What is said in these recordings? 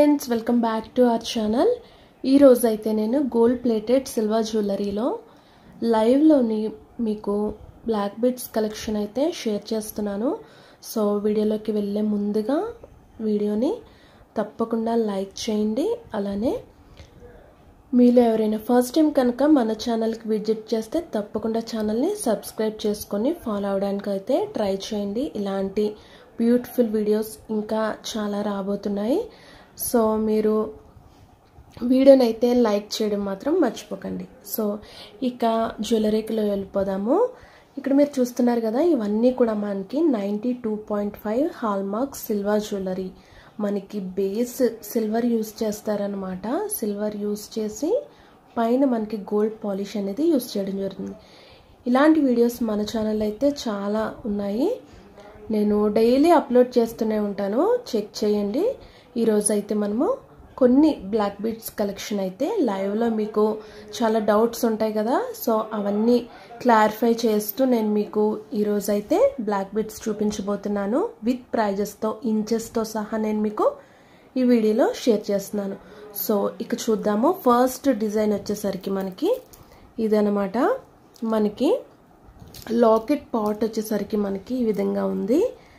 friends welcome back to our channel ఈరోజు అయితే నేను గోల్డ్ ప్లేటెడ్ సిల్వర్ జ్యువెలరీలో లైవ్లోని మీకు బ్లాక్ బిట్స్ కలెక్షన్ అయితే షేర్ చేస్తున్నాను సో వీడియోలోకి వెళ్ళే ముందుగా వీడియోని తప్పకుండా లైక్ చేయండి అలానే మీలో ఎవరైనా ఫస్ట్ టైం కనుక మన ఛానల్కి విజిట్ చేస్తే తప్పకుండా ఛానల్ని సబ్స్క్రైబ్ చేసుకొని ఫాలో అవడానికి అయితే ట్రై చేయండి ఇలాంటి బ్యూటిఫుల్ వీడియోస్ ఇంకా చాలా రాబోతున్నాయి సో మీరు వీడియోని అయితే లైక్ చేయడం మాత్రం మర్చిపోకండి సో ఇక జ్యువెలరీకిలో వెళ్ళిపోదాము ఇక్కడ మీరు చూస్తున్నారు కదా ఇవన్నీ కూడా మనకి ninety two point five hallmark silver jewellery మనకి బేస్ సిల్వర్ యూస్ చేస్తారనమాట సిల్వర్ యూస్ చేసి పైన మనకి గోల్డ్ పాలిష్ అనేది యూస్ చేయడం జరుగుతుంది ఇలాంటి వీడియోస్ మన ఛానల్ అయితే చాలా ఉన్నాయి నేను డైలీ అప్లోడ్ చేస్తూనే ఉంటాను చెక్ చేయండి ఈరోజు అయితే మనము కొన్ని బ్లాక్ బీడ్స్ కలెక్షన్ అయితే లైవ్లో మీకు చాలా డౌట్స్ ఉంటాయి కదా సో అవన్నీ క్లారిఫై చేస్తూ నేను మీకు ఈరోజు అయితే బ్లాక్ బీడ్స్ చూపించబోతున్నాను విత్ ప్రైజెస్తో ఇంచెస్తో సహా నేను మీకు ఈ వీడియోలో షేర్ చేస్తున్నాను సో ఇక చూద్దాము ఫస్ట్ డిజైన్ వచ్చేసరికి మనకి ఇదనమాట మనకి లాకెట్ పాట్ వచ్చేసరికి మనకి ఈ విధంగా ఉంది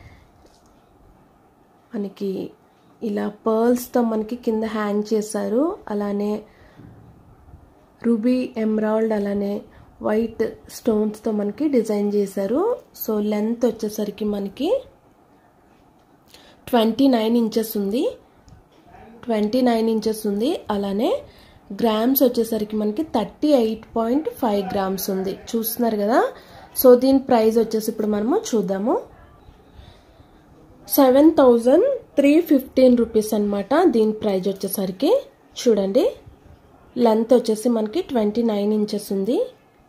మనకి ఇలా పర్ల్స్తో మనకి కింద హ్యాంగ్ చేశారు అలానే రూబీ ఎమరాల్డ్ అలానే వైట్ స్టోన్స్తో మనకి డిజైన్ చేశారు సో లెంత్ వచ్చేసరికి మనకి ట్వంటీ నైన్ ఇంచెస్ ఉంది ట్వంటీ నైన్ ఇంచెస్ ఉంది అలానే గ్రామ్స్ వచ్చేసరికి మనకి thirty eight point five grams ఉంది చూస్తున్నారు కదా సో దీని ప్రైస్ వచ్చేసి ఇప్పుడు మనము చూద్దాము seven thousand three fifteen rupees అనమాట దీని ప్రైజ్ వచ్చేసరికి చూడండి లెంత్ వచ్చేసి మనకి ట్వంటీ నైన్ ఇంచెస్ ఉంది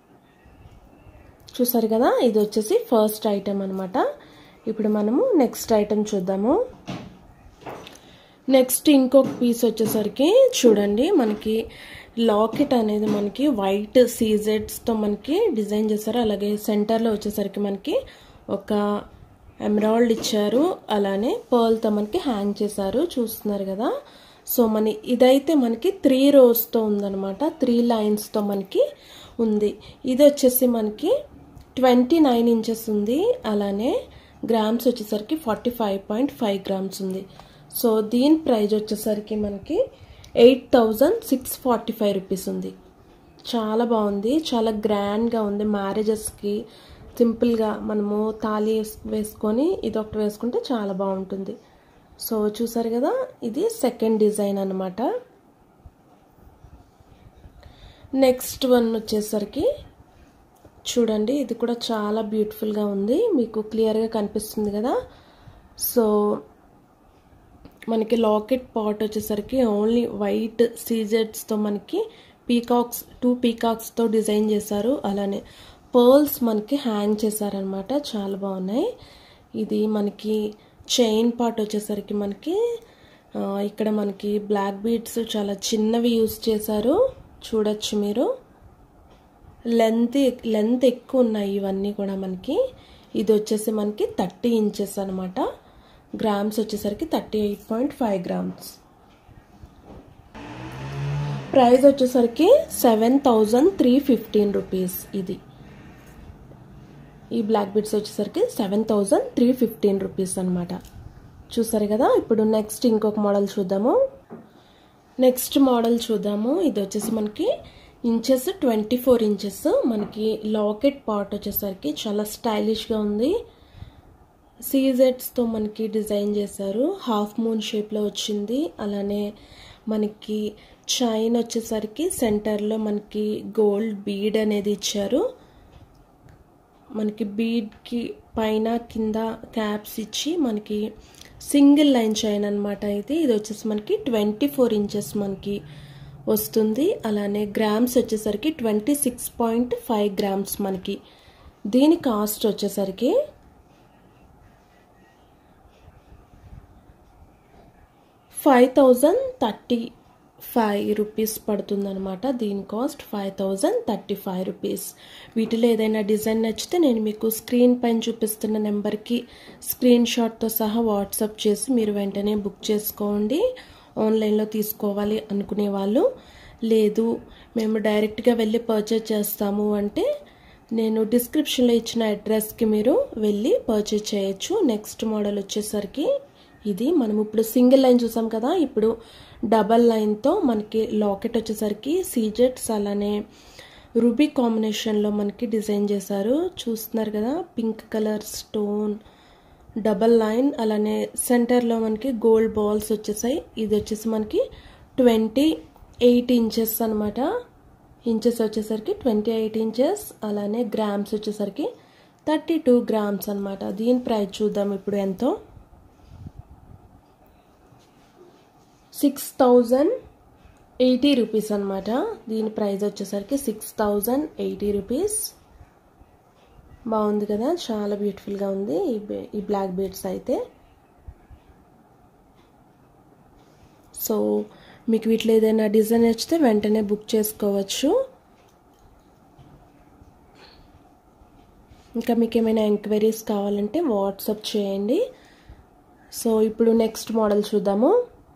చూసారు కదా ఇది వచ్చేసి ఫస్ట్ ఐటెం అనమాట ఇప్పుడు మనము నెక్స్ట్ ఐటెం చూద్దాము నెక్స్ట్ ఇంకొక పీస్ వచ్చేసరికి చూడండి మనకి లాకెట్ అనేది మనకి వైట్ సీజెడ్స్తో మనకి డిజైన్ చేశారు అలాగే సెంటర్లో వచ్చేసరికి మనకి ఒక ఎమరాల్డ్ ఇచ్చారు అలానే పర్ల్తో మనకి హ్యాంగ్ చేశారు చూస్తున్నారు కదా సో మన ఇదైతే మనకి త్రీ రోస్తో ఉందనమాట త్రీ లైన్స్తో మనకి ఉంది ఇది వచ్చేసి మనకి ట్వంటీ నైన్ ఇంచెస్ ఉంది అలానే గ్రామ్స్ వచ్చేసరికి forty five point five grams ఉంది సో దీని ప్రైజ్ వచ్చేసరికి మనకి eight thousand six forty five rupees ఉంది చాలా బాగుంది చాలా గ్రాండ్గా ఉంది మ్యారేజెస్కి సింపుల్గా మనము తాళి వేసుకొని ఇది ఒకటి వేసుకుంటే చాలా బాగుంటుంది సో చూసారు కదా ఇది సెకండ్ డిజైన్ అనమాట నెక్స్ట్ వన్ వచ్చేసరికి చూడండి ఇది కూడా చాలా బ్యూటిఫుల్గా ఉంది మీకు క్లియర్గా కనిపిస్తుంది కదా సో మనకి లాకెట్ పాట్ వచ్చేసరికి ఓన్లీ వైట్ సీజెడ్స్తో మనకి పీకాక్స్ టూ పీకాక్స్తో డిజైన్ చేశారు అలానే పర్ల్స్ మనకి హ్యాంగ్ చేశారనమాట చాలా బాగున్నాయి ఇది మనకి చైన్ పార్ట్ వచ్చేసరికి మనకి ఇక్కడ మనకి బ్లాక్ బీడ్స్ చాలా చిన్నవి యూస్ చేశారు చూడొచ్చు మీరు లెంత్ లెంత్ ఎక్కువ ఉన్నాయి ఇవన్నీ కూడా మనకి ఇది వచ్చేసి మనకి థర్టీ ఇంచెస్ అనమాట గ్రామ్స్ వచ్చేసరికి thirty eight point five grams price వచ్చేసరికి seven thousand three fifteen rupees ఇది ఈ బ్లాక్ బిడ్స్ వచ్చేసరికి seven thousand three fifteen rupees అనమాట చూసారు కదా ఇప్పుడు నెక్స్ట్ ఇంకొక మోడల్ చూద్దాము నెక్స్ట్ మోడల్ చూద్దాము ఇది వచ్చేసి మనకి ఇంచెస్ ట్వంటీ ఫోర్ ఇంచెస్ మనకి లాకెట్ పాట్ వచ్చేసరికి చాలా స్టైలిష్గా ఉంది సీజెట్స్తో మనకి డిజైన్ చేశారు హాఫ్ మూన్ షేప్లో వచ్చింది అలానే మనకి చైన్ వచ్చేసరికి సెంటర్లో మనకి గోల్డ్ బీడ్ అనేది ఇచ్చారు మనకి బీడ్కి పైన కింద క్యాప్స్ ఇచ్చి మనకి సింగిల్ లైన్ చైన్ అనమాట ఇది ఇది వచ్చేసి మనకి ట్వంటీ ఫోర్ ఇంచెస్ మనకి వస్తుంది అలానే గ్రామ్స్ వచ్చేసరికి twenty six point five grams మనకి దీని కాస్ట్ వచ్చేసరికి five thousand thirty five rupees పడుతుందనమాట దీని cost five thousand thirty five rupees వీటిలో ఏదైనా డిజైన్ నచ్చితే నేను మీకు స్క్రీన్ పైన చూపిస్తున్న నెంబర్కి స్క్రీన్ షాట్తో సహా వాట్సాప్ చేసి మీరు వెంటనే బుక్ చేసుకోండి ఆన్లైన్లో తీసుకోవాలి అనుకునే వాళ్ళు లేదు మేము డైరెక్ట్గా వెళ్ళి పర్చేజ్ చేస్తాము అంటే నేను డిస్క్రిప్షన్లో ఇచ్చిన అడ్రస్కి మీరు వెళ్ళి పర్చేజ్ చేయొచ్చు నెక్స్ట్ మోడల్ వచ్చేసరికి ఇది మనం ఇప్పుడు సింగిల్ లైన్ చూసాం కదా ఇప్పుడు డబల్ లైన్తో మనకి లాకెట్ వచ్చేసరికి సీజెట్స్ అలానే రూబీ కాంబినేషన్లో మనకి డిజైన్ చేశారు చూస్తున్నారు కదా pink colour stone double line అలానే సెంటర్లో మనకి గోల్డ్ బాల్స్ వచ్చేసాయి ఇది వచ్చేసి మనకి ట్వంటీ ఎయిట్ ఇంచెస్ అనమాట ఇంచెస్ వచ్చేసరికి ట్వంటీ ఎయిట్ ఇంచెస్ అలానే గ్రామ్స్ వచ్చేసరికి థర్టీ టూ గ్రామ్స్ అనమాట దీని ప్రైస్ చూద్దాం ఇప్పుడు ఎంతో సిక్స్ థౌజండ్ ఎయిటీ రూపీస్ అనమాట దీని ప్రైస్ వచ్చేసరికి సిక్స్ థౌజండ్ ఎయిటీ రూపీస్ బాగుంది కదా చాలా బ్యూటిఫుల్గా ఉంది ఈ బ్లాక్ బీడ్స్ అయితే సో మీకు వీటిలో ఏదైనా డిజైన్ నచ్చితే వెంటనే బుక్ చేసుకోవచ్చు ఇంకా మీకు ఏమైనా ఎంక్వైరీస్ కావాలంటే వాట్సాప్ చేయండి సో ఇప్పుడు నెక్స్ట్ మోడల్ చూద్దాము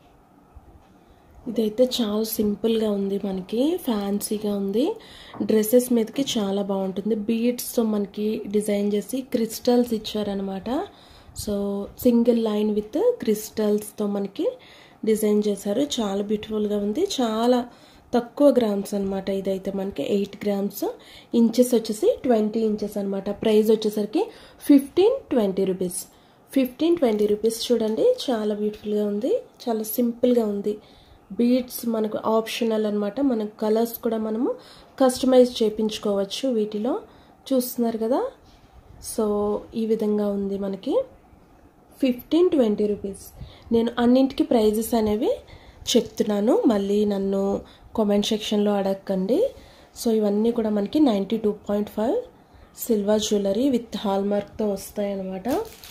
ఇదైతే చాలా సింపుల్గా ఉంది మనకి ఫ్యాన్సీగా ఉంది డ్రెస్సెస్ మీదకి చాలా బాగుంటుంది బీడ్స్తో మనకి డిజైన్ చేసి క్రిస్టల్స్ ఇచ్చారనమాట సో సింగిల్ లైన్ విత్ క్రిస్టల్స్తో మనకి డిజైన్ చేశారు చాలా బ్యూటిఫుల్గా ఉంది చాలా తక్కువ గ్రామ్స్ అనమాట ఇదైతే మనకి ఎయిట్ గ్రామ్స్ ఇంచెస్ వచ్చేసి ట్వంటీ ఇంచెస్ అనమాట ప్రైస్ వచ్చేసరికి fifteen twenty rupees fifteen twenty rupees చూడండి చాలా బ్యూటిఫుల్గా ఉంది చాలా సింపుల్గా ఉంది బీడ్స్ మనకు ఆప్షనల్ అనమాట మన కలర్స్ కూడా మనము కస్టమైజ్ చేయించుకోవచ్చు వీటిలో చూస్తున్నారు కదా సో ఈ విధంగా ఉంది మనకి ఫిఫ్టీన్ ట్వంటీ రూపీస్ నేను అన్నింటికి ప్రైజెస్ అనేవి చెప్తున్నాను మళ్ళీ నన్ను కామెంట్ సెక్షన్లో అడగండి సో ఇవన్నీ కూడా మనకి ninety two point five silver jewellery with హాల్మార్క్తో వస్తాయి అన్నమాట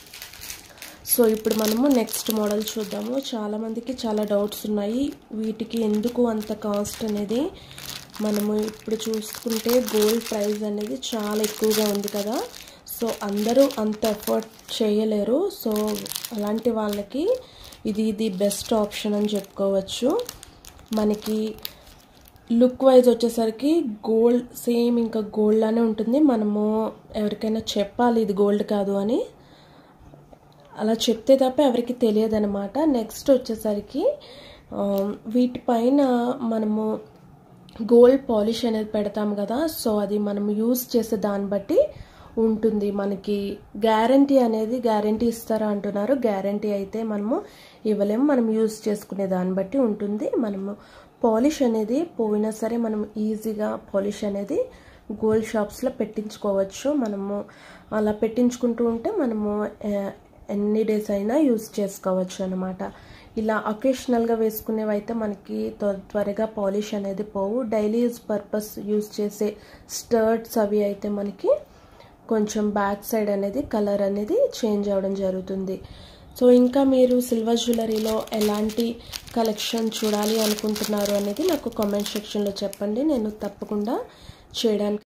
సో ఇప్పుడు మనము నెక్స్ట్ మోడల్ చూద్దాము చాలామందికి చాలా డౌట్స్ ఉన్నాయి వీటికి ఎందుకు అంత కాస్ట్ అనేది మనము ఇప్పుడు చూసుకుంటే గోల్డ్ ప్రైస్ అనేది చాలా ఎక్కువగా ఉంది కదా సో అందరూ అంత ఎఫర్ట్ చేయలేరు సో అలాంటి వాళ్ళకి ఇది ఇది బెస్ట్ ఆప్షన్ అని చెప్పుకోవచ్చు మనకి లుక్ వైజ్ వచ్చేసరికి గోల్డ్ సేమ్ ఇంకా గోల్డ్ లానే ఉంటుంది మనము ఎవరికైనా చెప్పాలి ఇది గోల్డ్ కాదు అని అలా చెప్తే తప్ప ఎవరికి తెలియదు అనమాట నెక్స్ట్ వచ్చేసరికి వీటిపైన మనము గోల్డ్ పాలిష్ అనేది పెడతాం కదా సో అది మనం యూస్ చేసే దాన్ని బట్టి ఉంటుంది మనకి గ్యారంటీ అనేది గ్యారంటీ ఇస్తారా అంటున్నారు గ్యారంటీ అయితే మనము ఇవ్వలేము మనం యూజ్ చేసుకునే దాన్ని బట్టి ఉంటుంది మనము పాలిష్ అనేది పోయినా సరే మనం ఈజీగా పాలిష్ అనేది గోల్డ్ షాప్స్లో పెట్టించుకోవచ్చు మనము అలా పెట్టించుకుంటూ ఉంటే మనము ఎన్ని డేస్ అయినా యూజ్ చేసుకోవచ్చు అనమాట ఇలా అకేషనల్గా వేసుకునేవి అయితే మనకి త్వరగా పాలిష్ అనేది పోవు డైలీ యూజ్ పర్పస్ యూజ్ చేసే స్టర్ట్స్ అవి అయితే మనకి కొంచెం బ్యాక్ సైడ్ అనేది కలర్ అనేది చేంజ్ అవ్వడం జరుగుతుంది సో ఇంకా మీరు సిల్వర్ జ్యువెలరీలో ఎలాంటి కలెక్షన్ చూడాలి అనుకుంటున్నారు అనేది నాకు కామెంట్ సెక్షన్లో చెప్పండి నేను తప్పకుండా చేయడానికి